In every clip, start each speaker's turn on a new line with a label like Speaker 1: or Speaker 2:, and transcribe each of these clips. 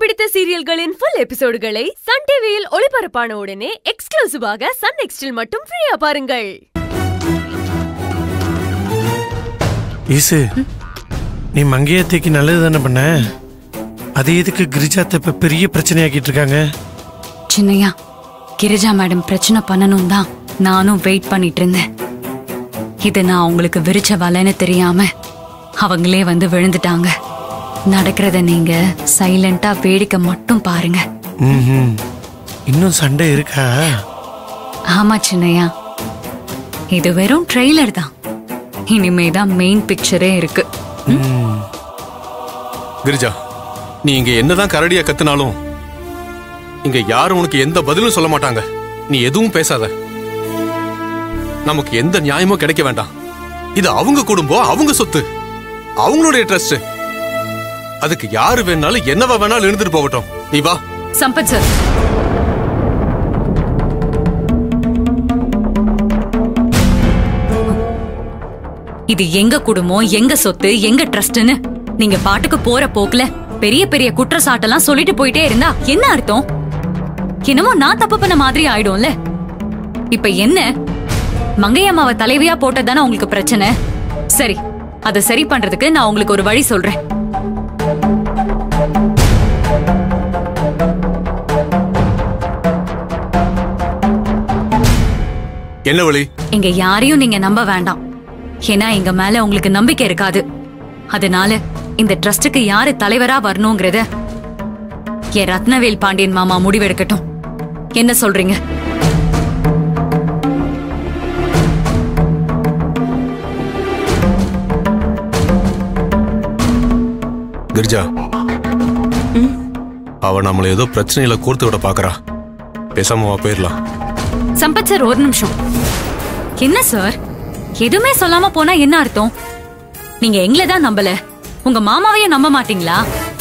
Speaker 1: பிடித்த சீரியல்களின் full எபிசோடுகளை Sun டிவியில் ஒளிபரப்பான உடனே எக்ஸ்க்ளூசிவாக சன் நெக்ஸ்டில் மட்டும் ஃப்ரீயா பாருங்கள்
Speaker 2: ஈசு நீ மங்கையத்தைக்கு நல்லது தானே பண்ண அது எதுக்கு கிரிஜாத்தை இப்ப பெரிய பிரச்சனையாக்கிட்டு இருக்காங்க
Speaker 3: சின்னையா கிரிஜா மேடம் பிரச்சனை பண்ணணும் தான் நானும் வெயிட் பண்ணிட்டு இருந்தேன் இது நான் அவங்களுக்கு விரிச்ச வலைன்னு தெரியாம அவங்களே வந்து விழுந்துட்டாங்க நடக்கிறத நீங்க சைலண்டா வேடிக்கை மட்டும் பாருங்க
Speaker 2: ம்ஹும். இன்னும் சண்டை இருக்கா
Speaker 3: ஆமா சின்னையா இது வெறும் ட்ரெய்லர் தான் இனிமே தான் மெயின் பிக்சரே இருக்கு
Speaker 4: கிரிஜா நீ இங்க என்னதான் கரடியா கத்துனாலும் இங்க யாரும் உனக்கு எந்த பதிலும் சொல்ல மாட்டாங்க நீ எதுவும் பேசாத நமக்கு எந்த நியாயமும் கிடைக்க வேண்டாம் இது அவங்க குடும்பம் அவங்க சொத்து அவங்களுடைய ட்ரஸ்ட் அதுக்கு யாரு வேணாலும் என்னவா வேணாலும் இருந்துட்டு போகட்டும் நீ வா
Speaker 3: சம்பத் சார் இது எங்க குடும்பம் எங்க சொத்து எங்க ட்ரஸ்ட்னு நீங்க பாட்டுக்கு போற போக்குல பெரிய பெரிய குற்றச்சாட்டெல்லாம் சொல்லிட்டு போயிட்டே இருந்தா என்ன அர்த்தம் என்னமோ நான் தப்பு பண்ண மாதிரி ஆயிடும்ல இப்ப என்ன மங்கையம்மாவை தலைவியா போட்டதானே உங்களுக்கு பிரச்சனை சரி அதை சரி பண்றதுக்கு நான் உங்களுக்கு ஒரு வழி சொல்றேன்
Speaker 4: என்ன வழி
Speaker 3: இங்க யாரையும் நீங்க நம்ப வேண்டாம் ஏன்னா எங்க மேல உங்களுக்கு நம்பிக்கை இருக்காது அதனால இந்த ட்ரஸ்டுக்கு யாரு தலைவரா வரணுங்கிறத என் ரத்னவேல் பாண்டியன் மாமா முடிவெடுக்கட்டும் என்ன சொல்றீங்க
Speaker 4: கிரிஜா அவ நம்மள ஏதோ பிரச்சனையில கோர்த்து விட பாக்குறா பேசாம வா போயிடலாம்
Speaker 3: சம்பத் சார் ஒரு நிமிஷம் என்ன சார் எதுவுமே சொல்லாம போனா என்ன அர்த்தம் நீங்க எங்களை தான் நம்பல உங்க மாமாவையும் நம்ப மாட்டீங்களா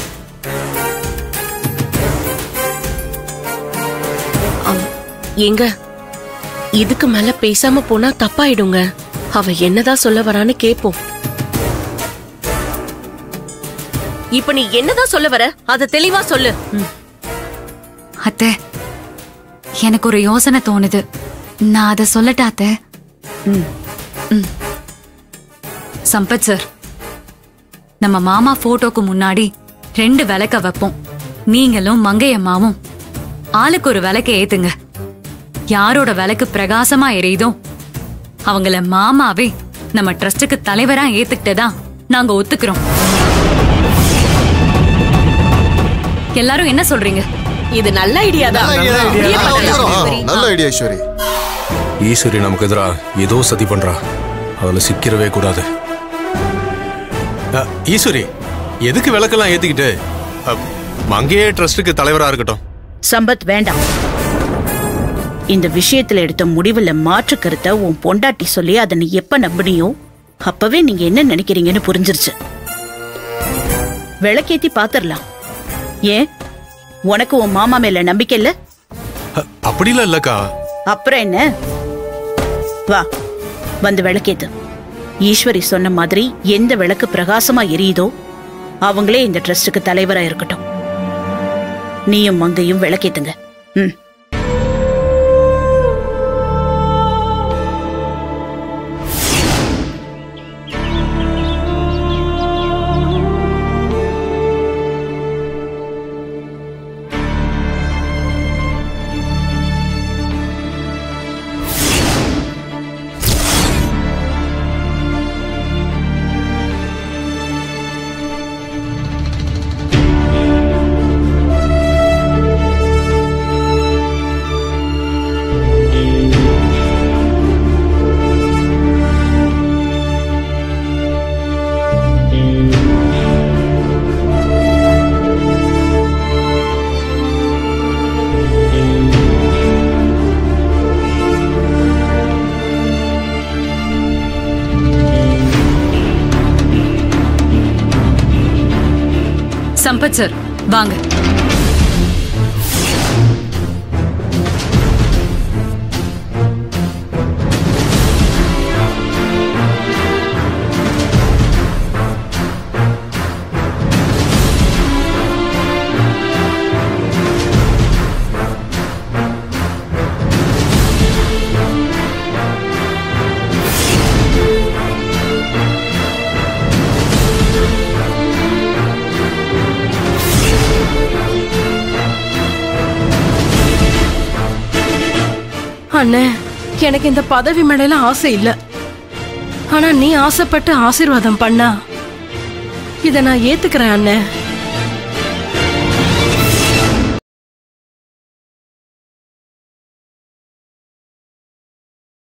Speaker 5: ஏங்க இதுக்கு மேல பேசாம போனா தப்பாயிடுங்க அவ என்னதான் சொல்ல வரான்னு கேப்போம் இப்ப நீ என்னதான் சொல்ல வர அத தெளிவா சொல்லு
Speaker 3: அத்தை எனக்கு ஒரு யோசனை தோணுது நான் அதை சொல்லட்டா அத்தை ம். சம்பத் சார் நம்ம மாமா போட்டோக்கு முன்னாடி ரெண்டு விளக்க வைப்போம் நீங்களும் மங்கையம்மாவும் ஆளுக்கு ஒரு விளக்க ஏத்துங்க யாரோட விளக்கு பிரகாசமா எரியுதோ அவங்கள மாமாவே நம்ம ட்ரஸ்டுக்கு தலைவரா ஏத்துக்கிட்டதா நாங்க ஒத்துக்கிறோம் எல்லாரும் என்ன சொல்றீங்க
Speaker 5: இது நல்ல ஐடியா தான் அப்படியே பண்ணலாம்.
Speaker 6: நல்ல ஐடியா ஈஸ்வரி
Speaker 4: ஈஸ்வரி நமக்கு எதிரா ஏதோ சதி பண்றா அதுல சிக்கிறவே கூடாது அ, ஈஸ்வரி எதுக்கு விளக்கெல்லாம் ஏத்திக்கிட்டு அ, மங்கையே ட்ரஸ்டுக்கு தலைவரா இருக்கட்டும்
Speaker 7: சம்பத் வேண்டாம் இந்த விஷயத்துல எடுத்த முடிவுல மாற்று கருத்தை உன் பொண்டாட்டி சொல்லி அதை நீ எப்ப நம்பினியோ அப்பவே நீங்க என்ன நினைக்கிறீங்கன்னு புரிஞ்சிருச்சு விளக்கேத்தி பாத்திரலாம் ஏன் உனக்கு உன் மாமா மேல நம்பிக்கை இல்ல
Speaker 4: அ, அப்படிலாம் இல்லக்கா
Speaker 7: அப்புறம் என்ன வா வந்து விளக்கேத்து ஈஸ்வரி சொன்ன மாதிரி எந்த விளக்கு பிரகாசமா எரியுதோ அவங்களே இந்த ட்ரஸ்டுக்கு தலைவரா இருக்கட்டும் நீயும் மங்கையும் விளக்கேத்துங்க ம்
Speaker 3: சம்பத் சார் வாங்க
Speaker 6: அண்ணே எனக்கு இந்த பதவி மேல ஆசை இல்ல ஆனா நீ ஆசைப்பட்டு ஆசீர்வாதம் பண்ணா இத நான் ஏத்துக்கிறேன் அண்ணே